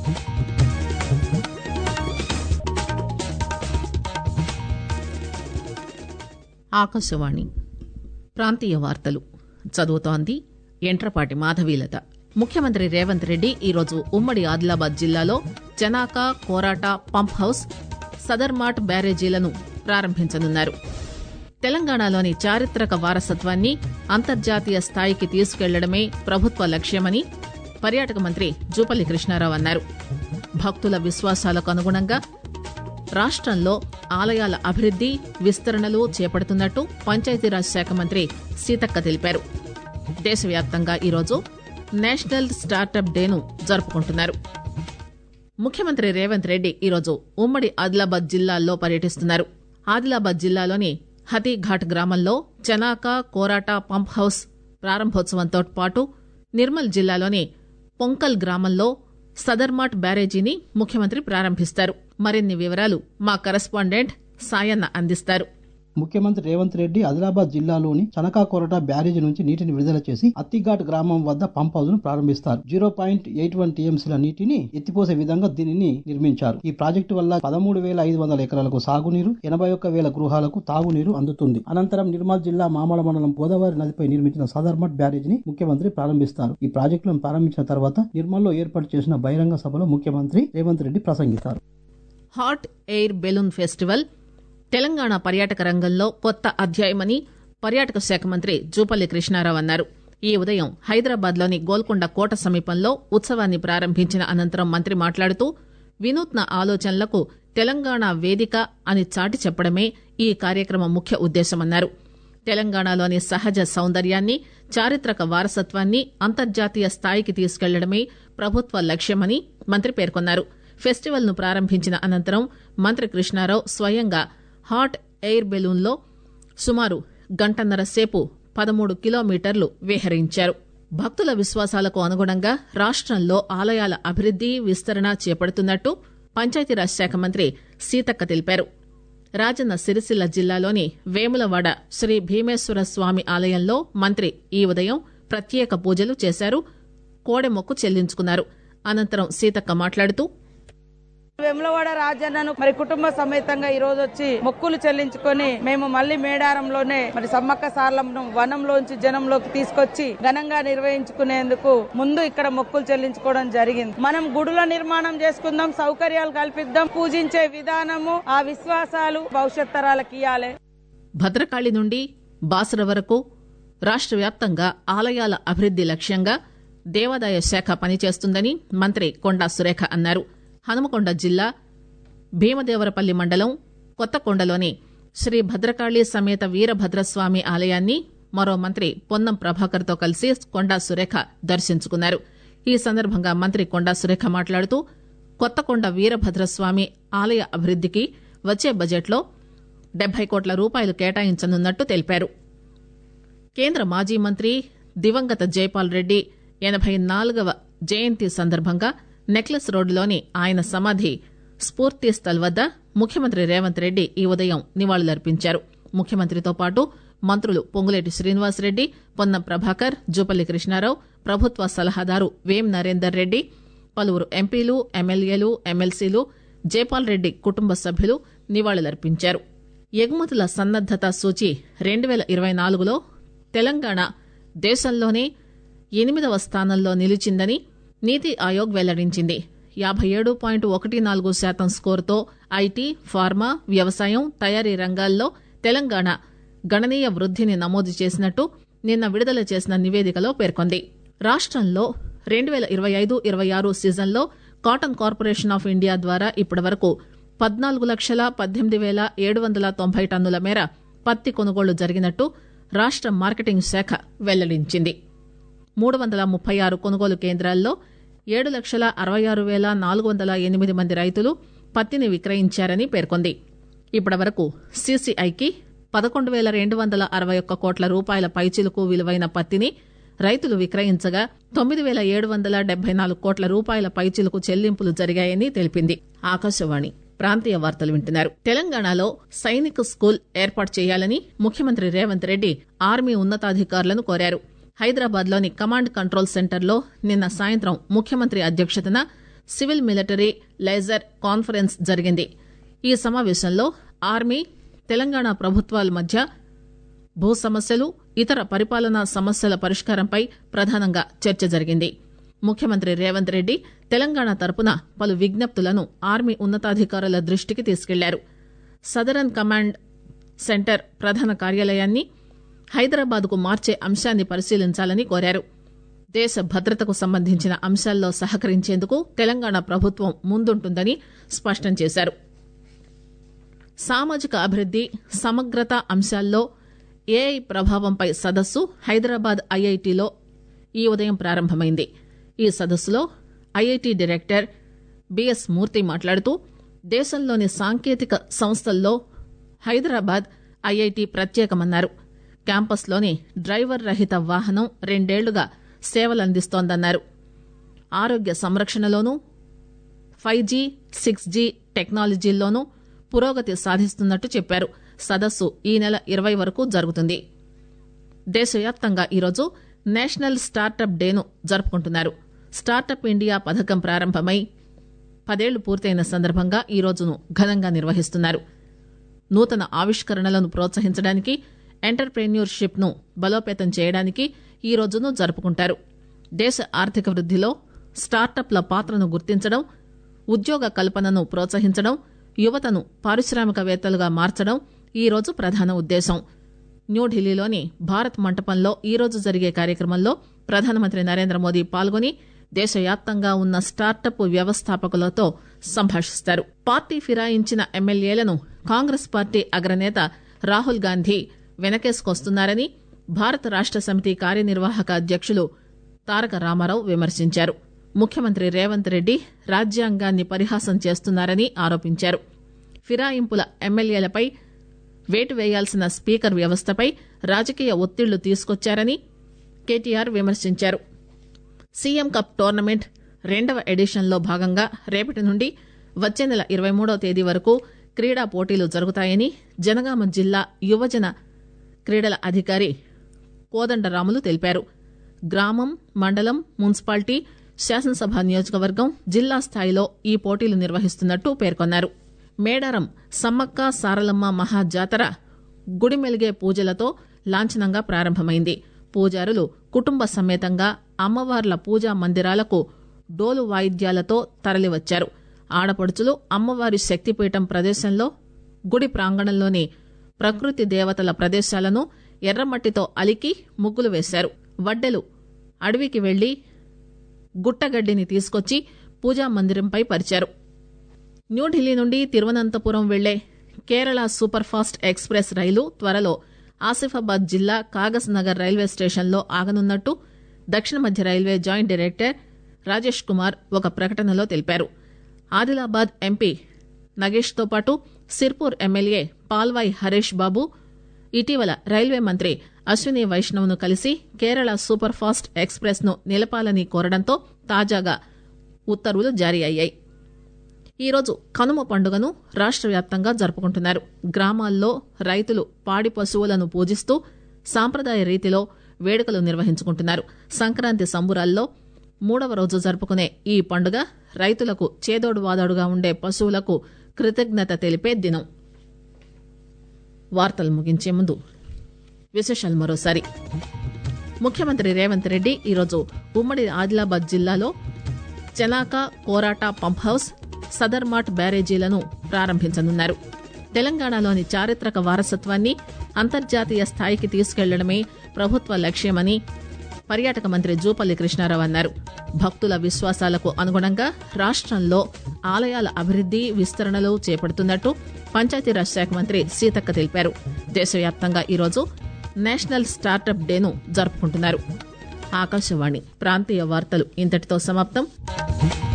ఆకాశవాణి ప్రాంతీయ వార్తలు చదువుతోంది ఎంట్రపాటి మాధవీలత ముఖ్యమంత్రి రేవంత్ రెడ్డి ఈరోజు ఉమ్మడి ఆదిలాబాద్ జిల్లాలో జనాక కోరాట పంప్ హౌస్ సదర్మాట్ బ్యారేజీలను ప్రారంభించనున్నారు తెలంగాణలోని చారిత్రక వారసత్వాన్ని అంతర్జాతీయ స్థాయికి తీసుకెళ్లడమే ప్రభుత్వ లక్ష్యమని పర్యాటక మంత్రి జూపల్లి కృష్ణారావు అన్నారు భక్తుల విశ్వాసాలకు అనుగుణంగా రాష్టంలో ఆలయాల అభివృద్ది విస్తరణలు చేపడుతున్నట్టు పంచాయతీరాజ్ శాఖ మంత్రి సీతక్క తెలిపారు దేశవ్యాప్తంగా ఈరోజు నేషనల్ స్టార్టప్ డేను జరుపుకుంటున్నారు ముఖ్యమంత్రి రేవంత్ రెడ్డి ఈరోజు ఉమ్మడి ఆదిలాబాద్ జిల్లాల్లో పర్యటిస్తున్నారు ఆదిలాబాద్ జిల్లాలోని హతీఘాట్ గ్రామంలో చనాక కోరాట పంప్ హౌస్ ప్రారంభోత్సవంతో పాటు నిర్మల్ జిల్లాలోని పొంకల్ గ్రామంలో సదర్మాట్ బ్యారేజీని ముఖ్యమంత్రి ప్రారంభిస్తారు మరిన్ని వివరాలు మా కరెస్పాండెంట్ సాయన్న అందిస్తారు ముఖ్యమంత్రి రేవంత్ రెడ్డి ఆదిలాబాద్ జిల్లాలోని చనకాకొరట బ్యారేజీ నుంచి నీటిని విడుదల చేసి అత్తిఘాట్ గ్రామం వద్ద పంప్ హౌస్ ను ప్రారంభిస్తారు జీరో పాయింట్ ఎయిట్ వన్ టీఎంసీల నీటిని ఎత్తిపోసే విధంగా దీనిని నిర్మించారు ఈ ప్రాజెక్టు వల్ల పదమూడు వేల ఐదు వందల ఎకరాలకు సాగునీరు ఎనభై ఒక్క వేల గృహాలకు తాగునీరు అందుతుంది అనంతరం నిర్మల్ జిల్లా మామల మండలం గోదావరి నదిపై నిర్మించిన సదర్మట్ బ్యారేజీని ముఖ్యమంత్రి ప్రారంభిస్తారు ఈ ప్రాజెక్టులను ప్రారంభించిన తర్వాత నిర్మల్లో ఏర్పాటు చేసిన బహిరంగ సభలో ముఖ్యమంత్రి రేవంత్ రెడ్డి ప్రసంగిస్తారు hot air balloon festival Telangana పర్యాటక రంగంలో కొత్త అధ్యాయమని పర్యాటక శాఖ మంత్రి జూపల్లి కృష్ణారావు అన్నారు ఈ ఉదయం హైదరాబాద్లోని గోల్కొండ కోట సమీపంలో ఉత్సవాన్ని ప్రారంభించిన అనంతరం మంత్రి మాట్లాడుతూ వినూత్న ఆలోచనలకు తెలంగాణ వేదిక అని చాటి చెప్పడమే ఈ కార్యక్రమం ముఖ్య ఉద్దేశమన్నారు తెలంగాణలోని సహజ సౌందర్యాన్ని చారిత్రక వారసత్వాన్ని అంతర్జాతీయ స్థాయికి తీసుకెళ్లడమే ప్రభుత్వ లక్ష్యమని మంత్రి పేర్కొన్నారు ఫెస్టివల్ ను ప్రారంభించిన అనంతరం మంత్రి కృష్ణారావు స్వయంగా హాట్ ఎయిర్ బెలూన్లో సుమారు గంటన్నర సేపు పదమూడు కిలోమీటర్లు విహరించారు భక్తుల విశ్వాసాలకు అనుగుణంగా రాష్టంలో ఆలయాల అభివృద్ది విస్తరణ చేపడుతున్నట్టు పంచాయతీరాజ్ శాఖ మంత్రి సీతక్క తెలిపారు రాజన్న సిరిసిల్ల జిల్లాలోని వేములవాడ శ్రీ భీమేశ్వర స్వామి ఆలయంలో మంత్రి ఈ ఉదయం ప్రత్యేక పూజలు చేశారు కోడెమొక్కు చెల్లించుకున్నారు అనంతరం సీతక్క మాట్లాడుతూ వెములవాడ రాజన్నను మరి కుటుంబ సమేతంగా ఈ రోజు వచ్చి మొక్కులు చెల్లించుకొని మేము మళ్ళీ మేడారంలోనే మరి సమ్మక్క సార్లను వనంలోంచి జనంలోకి తీసుకొచ్చి ఘనంగా నిర్వహించుకునేందుకు ముందు ఇక్కడ మొక్కులు చెల్లించుకోవడం జరిగింది మనం గుడుల నిర్మాణం చేసుకుందాం సౌకర్యాలు కల్పిద్దాం పూజించే విధానము ఆ విశ్వాసాలు భవిష్యత్ తరాలకు ఇయ్యాలి భద్రకాళి నుండి బాసర వరకు రాష్ట్ర వ్యాప్తంగా ఆలయాల అభివృద్ది లక్ష్యంగా దేవాదాయ శాఖ పనిచేస్తుందని మంత్రి కొండా సురేఖ అన్నారు హనుమకొండ జిల్లా భీమదేవరపల్లి మండలం కొత్తకొండలోని శ్రీ భద్రకాళి సమేత వీరభద్రస్వామి ఆలయాన్ని మరో మంత్రి పొన్నం ప్రభాకర్తో కలిసి కొండా సురేఖ దర్శించుకున్నారు ఈ సందర్భంగా మంత్రి కొండా సురేఖ మాట్లాడుతూ కొత్తకొండ వీరభద్రస్వామి ఆలయ అభివృద్దికి వచ్చే బడ్జెట్లో డెబ్బై కోట్ల రూపాయలు కేటాయించనున్నట్టు తెలిపారు కేంద్ర మాజీ మంత్రి దివంగత జైపాల్ రెడ్డి ఎనభై నాలుగవ జయంతి సందర్భంగా నెక్లెస్ రోడ్డులోని ఆయన సమాధి స్ఫూర్తి స్థల్ వద్ద ముఖ్యమంత్రి రేవంత్ రెడ్డి ఈ ఉదయం నివాళులర్పించారు ముఖ్యమంత్రితో పాటు మంత్రులు పొంగులేటి శ్రీనివాసరెడ్డి పొన్నం ప్రభాకర్ జూపల్లి కృష్ణారావు ప్రభుత్వ సలహాదారు వేం నరేందర్ రెడ్డి పలువురు ఎంపీలు ఎమ్మెల్యేలు ఎమ్మెల్సీలు జైపాల్ రెడ్డి కుటుంబ సభ్యులు నివాళులర్పించారు ఎగుమతుల సన్నద్దత సూచి రెండు వేల ఇరవై నాలుగులో తెలంగాణ దేశంలోనే ఎనిమిదవ స్థానంలో నిలిచిందని నీతి ఆయోగ్ వెల్లడించింది యాభై ఏడు పాయింట్ ఒకటి నాలుగు శాతం స్కోరుతో ఐటీ ఫార్మా వ్యవసాయం తయారీ రంగాల్లో తెలంగాణ గణనీయ వృద్దిని నమోదు చేసినట్టు నిన్న విడుదల చేసిన నివేదికలో పేర్కొంది రాష్టంలో రెండు వేల ఇరవై ఐదు ఇరవై ఆరు సీజన్లో కాటన్ కార్పొరేషన్ ఆఫ్ ఇండియా ద్వారా ఇప్పటి వరకు పద్నాలుగు లక్షల పద్దెనిమిది వేల ఏడు వందల తొంభై టన్నుల మేర పత్తి కొనుగోళ్లు జరిగినట్టు రాష్ట మార్కెటింగ్ శాఖ వెల్లడించింది మూడు వందల ముప్పై ఆరు కొనుగోలు కేంద్రాల్లో ఏడు లక్షల అరవై ఆరు వేల నాలుగు వందల ఎనిమిది మంది రైతులు పత్తిని విక్రయించారని పేర్కొంది ఇప్పటి వరకు సీసీఐకి పదకొండు వేల రెండు వందల అరవై ఒక్క కోట్ల రూపాయల పైచిలుకు విలువైన పత్తిని రైతులు విక్రయించగా తొమ్మిది వేల ఏడు వందల డెబ్బై నాలుగు కోట్ల రూపాయల పైచిలుకు చెల్లింపులు జరిగాయని తెలిపింది ఆకాశవాణి ప్రాంతీయ వార్తలు వింటున్నారు తెలంగాణలో సైనిక స్కూల్ ఏర్పాటు చేయాలని ముఖ్యమంత్రి రేవంత్ రెడ్డి ఆర్మీ ఉన్నతాధికారులను కోరారు హైదరాబాద్ లోని కమాండ్ కంట్రోల్ సెంటర్లో నిన్న సాయంత్రం ముఖ్యమంత్రి అధ్యక్షతన సివిల్ మిలిటరీ లేజర్ కాన్ఫరెన్స్ జరిగింది ఈ సమావేశంలో ఆర్మీ తెలంగాణ ప్రభుత్వాల మధ్య భూ సమస్యలు ఇతర పరిపాలనా సమస్యల పరిష్కారంపై ప్రధానంగా చర్చ జరిగింది ముఖ్యమంత్రి రేవంత్ రెడ్డి తెలంగాణ తరపున పలు విజ్ఞప్తులను ఆర్మీ ఉన్నతాధికారుల దృష్టికి తీసుకెళ్లారు సదరన్ కమాండ్ సెంటర్ ప్రధాన కార్యాలయాన్ని హైదరాబాద్కు మార్చే అంశాన్ని పరిశీలించాలని కోరారు దేశ భద్రతకు సంబంధించిన అంశాల్లో సహకరించేందుకు తెలంగాణ ప్రభుత్వం ముందుంటుందని స్పష్టం చేశారు సామాజిక అభివృద్ది సమగ్రత అంశాల్లో ఏఐ ప్రభావంపై సదస్సు హైదరాబాద్ ఐఐటిలో ఈ ఉదయం ప్రారంభమైంది ఈ సదస్సులో ఐఐటి డైరెక్టర్ బిఎస్ మూర్తి మాట్లాడుతూ దేశంలోని సాంకేతిక సంస్థల్లో హైదరాబాద్ ఐఐటి ప్రత్యేకమన్నారు క్యాంపస్లోని డ్రైవర్ రహిత వాహనం రెండేళ్లుగా సేవలందిస్తోందన్నారు ఆరోగ్య సంరక్షణలోనూ ఫైవ్ జీ సిక్స్ జీ టెక్నాలజీల్లోనూ పురోగతి సాధిస్తున్నట్టు చెప్పారు సదస్సు ఈ నెల ఇరవై వరకు జరుగుతుంది దేశవ్యాప్తంగా ఈరోజు నేషనల్ స్టార్టప్ డేను జరుపుకుంటున్నారు స్టార్టప్ ఇండియా పథకం ప్రారంభమై పదేళ్లు పూర్తయిన సందర్భంగా ఈ రోజును ఘనంగా నిర్వహిస్తున్నారు నూతన ఆవిష్కరణలను ప్రోత్సహించడానికి ఎంటర్ప్రెన్యూర్షిప్ ను బలోపేతం చేయడానికి ఈ రోజును జరుపుకుంటారు దేశ ఆర్థిక వృద్దిలో స్టార్టప్ల పాత్రను గుర్తించడం ఉద్యోగ కల్పనను ప్రోత్సహించడం యువతను పారిశ్రామికవేత్తలుగా మార్చడం ఈ రోజు ప్రధాన ఉద్దేశం న్యూఢిల్లీలోని భారత్ మంటపంలో ఈ రోజు జరిగే కార్యక్రమంలో ప్రధానమంత్రి నరేంద్ర మోదీ పాల్గొని దేశవ్యాప్తంగా ఉన్న స్టార్టప్ వ్యవస్థాపకులతో సంభాషిస్తారు పార్టీ ఫిరాయించిన ఎమ్మెల్యేలను కాంగ్రెస్ పార్టీ అగ్రనేత రాహుల్ గాంధీ వెనకేసుకొస్తున్నారని భారత రాష్ట సమితి కార్యనిర్వాహక అధ్యక్షులు తారక రామారావు విమర్శించారు ముఖ్యమంత్రి రేవంత్ రెడ్డి రాజ్యాంగాన్ని పరిహాసం చేస్తున్నారని ఆరోపించారు ఫిరాయింపుల ఎమ్మెల్యేలపై వేటు వేయాల్సిన స్పీకర్ వ్యవస్థపై రాజకీయ ఒత్తిళ్లు తీసుకొచ్చారని కేటీఆర్ విమర్శించారు సీఎం కప్ టోర్నమెంట్ రెండవ ఎడిషన్లో భాగంగా రేపటి నుండి వచ్చే నెల ఇరవై మూడవ తేదీ వరకు క్రీడా పోటీలు జరుగుతాయని జనగామ జిల్లా యువజన క్రీడల అధికారి కోదండరాములు తెలిపారు గ్రామం మండలం మున్సిపాలిటీ శాసనసభ నియోజకవర్గం జిల్లా స్థాయిలో ఈ పోటీలు నిర్వహిస్తున్నట్టు పేర్కొన్నారు మేడారం సమ్మక్క సారలమ్మ మహాజాతర గుడిమెలిగే పూజలతో లాంఛనంగా ప్రారంభమైంది పూజారులు కుటుంబ సమేతంగా అమ్మవార్ల పూజా మందిరాలకు డోలు వాయిద్యాలతో తరలివచ్చారు ఆడపడుచులు అమ్మవారి శక్తిపీఠం ప్రదేశంలో గుడి ప్రాంగణంలోని ప్రకృతి దేవతల ప్రదేశాలను ఎర్రమట్టితో అలికి ముగ్గులు వేశారు వడ్డెలు అడవికి వెళ్లి గుట్టగడ్డిని తీసుకొచ్చి పూజా మందిరంపై పరిచారు న్యూఢిల్లీ నుండి తిరువనంతపురం వెళ్లే కేరళ సూపర్ ఫాస్ట్ ఎక్స్ప్రెస్ రైలు త్వరలో ఆసిఫాబాద్ జిల్లా కాగస్ నగర్ రైల్వే స్టేషన్లో ఆగనున్నట్టు దక్షిణ మధ్య railway joint director Rajesh Kumar ఒక ప్రకటనలో తెలిపారు ఆదిలాబాద్ ఎంపీ నగేష్తో పాటు సిర్పూర్ ఎమ్మెల్యే పాల్వాయ్ హరీష్ బాబు ఇటీవల రైల్వే మంత్రి అశ్విని వైష్ణవ్ను కలిసి కేరళ సూపర్ ఫాస్ట్ ఎక్స్ప్రెస్ ను నిలపాలని కోరడంతో తాజాగా ఉత్తర్వులు జారీ అయ్యాయి ఈరోజు కనుమ పండుగను రాష్ట్ర వ్యాప్తంగా జరుపుకుంటున్నారు గ్రామాల్లో రైతులు పాడి పశువులను పూజిస్తూ సాంప్రదాయ రీతిలో వేడుకలు నిర్వహించుకుంటున్నారు సంక్రాంతి సంబురాల్లో మూడవ రోజు జరుపుకునే ఈ పండుగ రైతులకు చేదోడు వాదోడుగా ఉండే పశువులకు కృతజ్ఞత తెలిపే దినం వార్తలు ముగించే ముందు విశేషాలు మరోసారి ముఖ్యమంత్రి రేవంత్ రెడ్డి ఈరోజు ఉమ్మడి ఆదిలాబాద్ జిల్లాలో చెనాక కోరాట పంప్ హౌస్ సదర్మాట్ బ్యారేజీలను ప్రారంభించనున్నారు తెలంగాణలోని చారిత్రక వారసత్వాన్ని అంతర్జాతీయ స్థాయికి తీసుకెళ్లడమే ప్రభుత్వ లక్ష్యమని పర్యాటక మంత్రి జూపల్లి కృష్ణారావు అన్నారు భక్తుల విశ్వాసాలకు అనుగుణంగా రాష్ట్రంలో ఆలయాల అభివృద్ది విస్తరణలు చేపడుతున్నట్టు పంచాయతీరాజ్ శాఖ మంత్రి సీతక్క తెలిపారు దేశవ్యాప్తంగా ఈరోజు నేషనల్ స్టార్టప్ డేను జరుపుకుంటున్నారు ఆకాశవాణి ప్రాంతీయ వార్తలు ఇంతటితో సమాప్తం